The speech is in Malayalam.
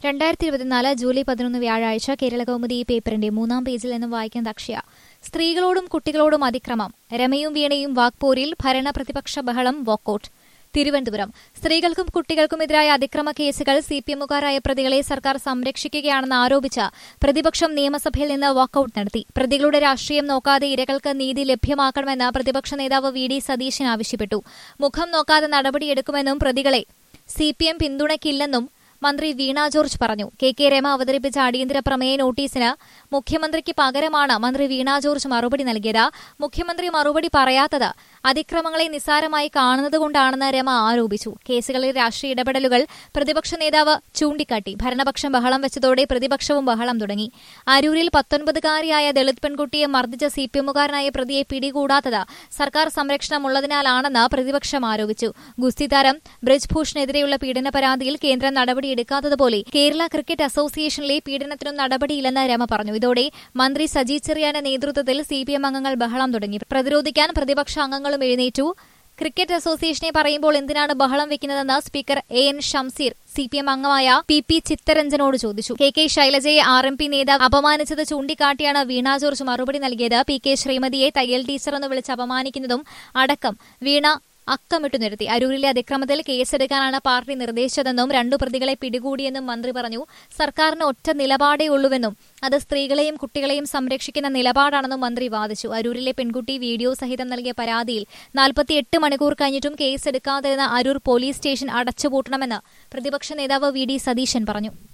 രണ്ടായിരത്തി ഇരുപത്തിനാല് ജൂലൈ പതിനൊന്ന് വ്യാഴാഴ്ച കേരള കൗമുദി ഈ പേപ്പറിന്റെ മൂന്നാം പേജിൽ നിന്ന് വായിക്കുന്ന അക്ഷയ സ്ത്രീകളോടും കുട്ടികളോടും അതിക്രമം രമയും വീണയും വാക്പോരിൽ ഭരണ പ്രതിപക്ഷ ബഹളം വോക്കൌട്ട് തിരുവനന്തപുരം സ്ത്രീകൾക്കും കുട്ടികൾക്കുമെതിരായ അതിക്രമ കേസുകൾ സി പി എമ്മുകാരായ പ്രതികളെ സർക്കാർ സംരക്ഷിക്കുകയാണെന്ന് ആരോപിച്ച് പ്രതിപക്ഷം നിയമസഭയിൽ നിന്ന് വാക്കൌട്ട് നടത്തി പ്രതികളുടെ രാഷ്ട്രീയം നോക്കാതെ ഇരകൾക്ക് നീതി ലഭ്യമാക്കണമെന്ന് പ്രതിപക്ഷ നേതാവ് വി ഡി സതീശൻ ആവശ്യപ്പെട്ടു മുഖം നോക്കാതെ നടപടിയെടുക്കുമെന്നും പ്രതികളെ സി പി എം പിന്തുണയ്ക്കില്ലെന്നും മന്ത്രി വീണ ജോർജ് പറഞ്ഞു കെ കെ രമ അവതരിപ്പിച്ച അടിയന്തര പ്രമേയ നോട്ടീസിന് മുഖ്യമന്ത്രിക്ക് പകരമാണ് മന്ത്രി വീണ ജോർജ് മറുപടി നൽകിയത് മുഖ്യമന്ത്രി മറുപടി പറയാത്തത് അതിക്രമങ്ങളെ നിസ്സാരമായി കാണുന്നതുകൊണ്ടാണെന്ന് രമ ആരോപിച്ചു കേസുകളിൽ രാഷ്ട്രീയ ഇടപെടലുകൾ പ്രതിപക്ഷ നേതാവ് ചൂണ്ടിക്കാട്ടി ഭരണപക്ഷം ബഹളം വെച്ചതോടെ പ്രതിപക്ഷവും ബഹളം തുടങ്ങി അരൂരിൽ പത്തൊൻപതുകാരിയായ ദളിത് പെൺകുട്ടിയെ മർദ്ദിച്ച സി പി എമ്മുകാരനായ പ്രതിയെ പിടികൂടാത്തത് സർക്കാർ സംരക്ഷണമുള്ളതിനാലാണെന്ന് പ്രതിപക്ഷം ആരോപിച്ചു ഗുസ്തി താരം ബ്രിജ്ഭൂഷണെതിരെയുള്ള പീഡന പരാതിയിൽ കേന്ദ്രം നടപടിയെടുക്കാത്തതുപോലെ കേരള ക്രിക്കറ്റ് അസോസിയേഷനിലെ പീഡനത്തിനും നടപടിയില്ലെന്ന് രമ പറഞ്ഞു ഇതോടെ മന്ത്രി സജി ചെറിയാന്റെ നേതൃത്വത്തിൽ സി പി എം അംഗങ്ങൾ ബഹളം തുടങ്ങി പ്രതിരോധിക്കാൻ പ്രതിപക്ഷ അംഗങ്ങളും എഴുന്നേറ്റു ക്രിക്കറ്റ് അസോസിയേഷനെ പറയുമ്പോൾ എന്തിനാണ് ബഹളം വെക്കുന്നതെന്ന് speaker A N Shamseer C P M അംഗമായ പി പി ചിത്തരഞ്ജനോട് ചോദിച്ചു കെ കെ ശൈലജയെ ആർ എം പി നേതാവ് അപമാനിച്ചത് ചൂണ്ടിക്കാട്ടിയാണ് വീണ ജോർജ് മറുപടി നൽകിയത് പി കെ ശ്രീമതിയെ തയ്യൽ ടീച്ചർ എന്ന് വിളിച്ച് അപമാനിക്കുന്നതും അടക്കം വീണ അക്കമിട്ടു നിരത്തി അരൂരിലെ അതിക്രമത്തിൽ കേസെടുക്കാനാണ് പാർട്ടി നിർദ്ദേശിച്ചതെന്നും രണ്ടു പ്രതികളെ പിടികൂടിയെന്നും മന്ത്രി പറഞ്ഞു സർക്കാരിന് ഒറ്റ നിലപാടേ ഉള്ളൂവെന്നും അത് സ്ത്രീകളെയും കുട്ടികളെയും സംരക്ഷിക്കുന്ന നിലപാടാണെന്നും മന്ത്രി വാദിച്ചു അരൂരിലെ പെൺകുട്ടി വീഡിയോ സഹിതം നൽകിയ പരാതിയിൽ നാൽപ്പത്തിയെട്ട് മണിക്കൂർ കഴിഞ്ഞിട്ടും കേസെടുക്കാതിരുന്ന അരൂർ പോലീസ് സ്റ്റേഷൻ അടച്ചുപൂട്ടണമെന്ന് പ്രതിപക്ഷ നേതാവ് വി ഡി സതീശൻ പറഞ്ഞു